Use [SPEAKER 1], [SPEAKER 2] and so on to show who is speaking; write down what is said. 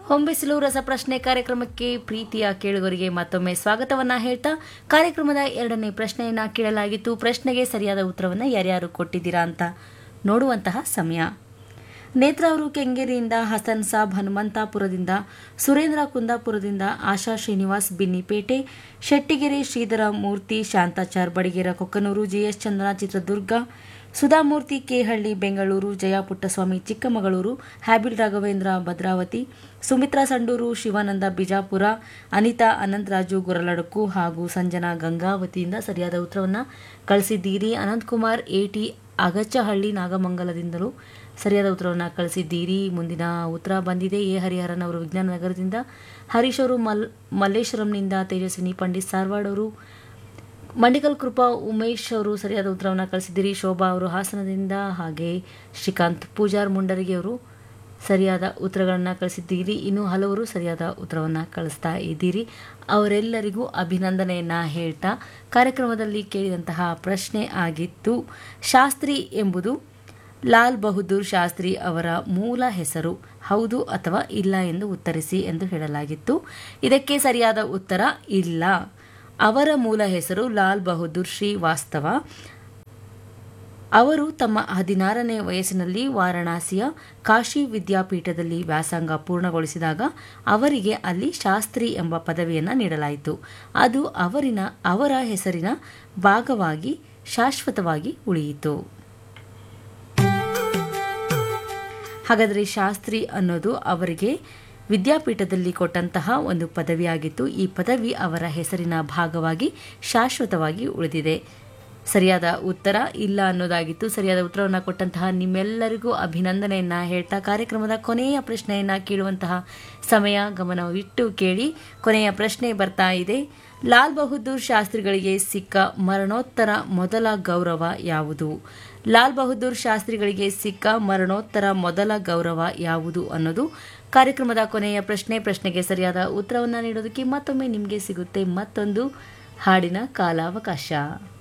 [SPEAKER 1] ಹೊಂಬಿಸಿಲು ರಸಪ್ರಶ್ನೆ ಕಾರ್ಯಕ್ರಮಕ್ಕೆ ಪ್ರೀತಿಯ ಕೇಳುಗರಿಗೆ ಮತ್ತೊಮ್ಮೆ ಸ್ವಾಗತವನ್ನ ಹೇಳ್ತಾ ಕಾರ್ಯಕ್ರಮದ ಎರಡನೇ ಪ್ರಶ್ನೆಯನ್ನ ಕೇಳಲಾಗಿತ್ತು ಪ್ರಶ್ನೆಗೆ ಸರಿಯಾದ ಉತ್ತರವನ್ನ ಯಾರ್ಯಾರು ಕೊಟ್ಟಿದ್ದೀರಾ ಅಂತ ನೋಡುವಂತಹ ಸಮಯ ನೇತ್ರ ಅವರು ಕೆಂಗೇರಿಯಿಂದ ಹಸನ್ ಸಾಬ್ ಹನುಮಂತಾಪುರದಿಂದ ಸುರೇಂದ್ರ ಕುಂದಾಪುರದಿಂದ ಆಶಾ ಶ್ರೀನಿವಾಸ್ ಬಿನ್ನಿಪೇಟೆ ಶೆಟ್ಟಿಗೆರೆ ಶ್ರೀಧರ ಮೂರ್ತಿ ಶಾಂತಾಚಾರ್ ಬಡಿಗೇರ ಕೊಕ್ಕನೂರು ಜಿಎಸ್ ಚಂದ್ರನ ಚಿತ್ರದುರ್ಗ ಸುಧಾಮೂರ್ತಿ ಕೇಹಳ್ಳಿ ಬೆಂಗಳೂರು ಜಯ ಪುಟ್ಟಸ್ವಾಮಿ ಚಿಕ್ಕಮಗಳೂರು ಹ್ಯಾಬಿಲ್ ರಾಘವೇಂದ್ರ ಭದ್ರಾವತಿ ಸುಮಿತ್ರಾ ಸಂಡೂರು ಶಿವಾನಂದ ಬಿಜಾಪುರ ಅನಿತಾ ಅನಂತರಾಜು ಗುರಲಡಕು ಹಾಗೂ ಸಂಜನಾ ಗಂಗಾವತಿಯಿಂದ ಸರಿಯಾದ ಉತ್ತರವನ್ನು ಕಳಿಸಿದ್ದೀರಿ ಅನಂತಕುಮಾರ್ ಎಟಿ ಅಗಚ್ಚಹಳ್ಳಿ ನಾಗಮಂಗಲದಿಂದಲೂ ಸರಿಯಾದ ಉತ್ತರವನ್ನು ಕಳಿಸಿದ್ದೀರಿ ಮುಂದಿನ ಉತ್ತರ ಬಂದಿದೆ ಎ ಹರಿಹರನ್ ಅವರು ವಿಜ್ಞಾನ ನಗರದಿಂದ ಹರೀಶ್ ಅವರು ಮಲ್ ಮಲ್ಲೇಶ್ವರಂನಿಂದ ತೇಜಸ್ವಿನಿ ಪಂಡಿತ್ ಸಾರ್ವಾಡ್ ಅವರು ಮಂಡಿಕಲ್ ಕೃಪಾ ಉಮೇಶ್ ಅವರು ಸರಿಯಾದ ಉತ್ತರವನ್ನು ಕಳಿಸಿದ್ದೀರಿ ಶೋಭಾ ಅವರು ಹಾಸನದಿಂದ ಹಾಗೆ ಶ್ರೀಕಾಂತ್ ಪೂಜಾರ್ ಮುಂಡರಿಗೆ ಅವರು ಸರಿಯಾದ ಉತ್ತರಗಳನ್ನು ಕಳಿಸಿದ್ದೀರಿ ಇನ್ನು ಹಲವರು ಸರಿಯಾದ ಉತ್ತರವನ್ನು ಕಳಿಸ್ತಾ ಇದ್ದೀರಿ ಅವರೆಲ್ಲರಿಗೂ ಅಭಿನಂದನೆಯನ್ನ ಹೇಳ್ತಾ ಕಾರ್ಯಕ್ರಮದಲ್ಲಿ ಕೇಳಿದಂತಹ ಪ್ರಶ್ನೆ ಆಗಿತ್ತು ಶಾಸ್ತ್ರಿ ಎಂಬುದು ಲಾಲ್ ಬಹದ್ದೂರ್ ಶಾಸ್ತ್ರಿ ಅವರ ಮೂಲ ಹೆಸರು ಹೌದು ಅಥವಾ ಇಲ್ಲ ಎಂದು ಉತ್ತರಿಸಿ ಎಂದು ಹೇಳಲಾಗಿತ್ತು ಇದಕ್ಕೆ ಸರಿಯಾದ ಉತ್ತರ ಇಲ್ಲ ಅವರ ಮೂಲ ಹೆಸರು ಲಾಲ್ ಬಹದ್ದೂರ್ ಶ್ರೀವಾಸ್ತವ ಅವರು ತಮ್ಮ ಹದಿನಾರನೇ ವಯಸ್ಸಿನಲ್ಲಿ ವಾರಣಾಸಿಯ ಕಾಶಿ ವಿದ್ಯಾಪೀಠದಲ್ಲಿ ವ್ಯಾಸಂಗ ಪೂರ್ಣಗೊಳಿಸಿದಾಗ ಅವರಿಗೆ ಅಲ್ಲಿ ಶಾಸ್ತ್ರಿ ಎಂಬ ಪದವಿಯನ್ನು ನೀಡಲಾಯಿತು ಅದು ಅವರಿನ ಅವರ ಹೆಸರಿನ ಭಾಗವಾಗಿ ಶಾಶ್ವತವಾಗಿ ಉಳಿಯಿತು ಹಾಗಾದರೆ ಶಾಸ್ತ್ರಿ ಅನ್ನೋದು ಅವರಿಗೆ ವಿದ್ಯಾಪೀಠದಲ್ಲಿ ಕೊಟ್ಟಂತಹ ಒಂದು ಪದವಿಯಾಗಿತ್ತು ಈ ಪದವಿ ಅವರ ಹೆಸರಿನ ಭಾಗವಾಗಿ ಶಾಶ್ವತವಾಗಿ ಉಳಿದಿದೆ ಸರಿಯಾದ ಉತ್ತರ ಇಲ್ಲ ಅನ್ನೋದಾಗಿತ್ತು ಸರಿಯಾದ ಉತ್ತರವನ್ನು ಕೊಟ್ಟಂತಹ ನಿಮ್ಮೆಲ್ಲರಿಗೂ ಅಭಿನಂದನೆಯನ್ನ ಹೇಳ್ತಾ ಕಾರ್ಯಕ್ರಮದ ಕೊನೆಯ ಪ್ರಶ್ನೆಯನ್ನ ಕೇಳುವಂತಹ ಸಮಯ ಗಮನವಿಟ್ಟು ಕೇಳಿ ಕೊನೆಯ ಪ್ರಶ್ನೆ ಬರ್ತಾ ಇದೆ ಲಾಲ್ ಬಹದ್ದೂರ್ ಶಾಸ್ತ್ರಿಗಳಿಗೆ ಸಿಕ್ಕ ಮರಣೋತ್ತರ ಮೊದಲ ಗೌರವ ಯಾವುದು ಲಾಲ್ ಬಹದ್ದೂರ್ ಶಾಸ್ತ್ರಿಗಳಿಗೆ ಸಿಕ್ಕ ಮರಣೋತ್ತರ ಮೊದಲ ಗೌರವ ಯಾವುದು ಅನ್ನೋದು ಕಾರ್ಯಕ್ರಮದ ಕೊನೆಯ ಪ್ರಶ್ನೆ ಪ್ರಶ್ನೆಗೆ ಸರಿಯಾದ ಉತ್ತರವನ್ನು ನೀಡೋದಕ್ಕೆ ಮತ್ತೊಮ್ಮೆ ನಿಮಗೆ ಸಿಗುತ್ತೆ ಮತ್ತೊಂದು ಹಾಡಿನ ಕಾಲಾವಕಾಶ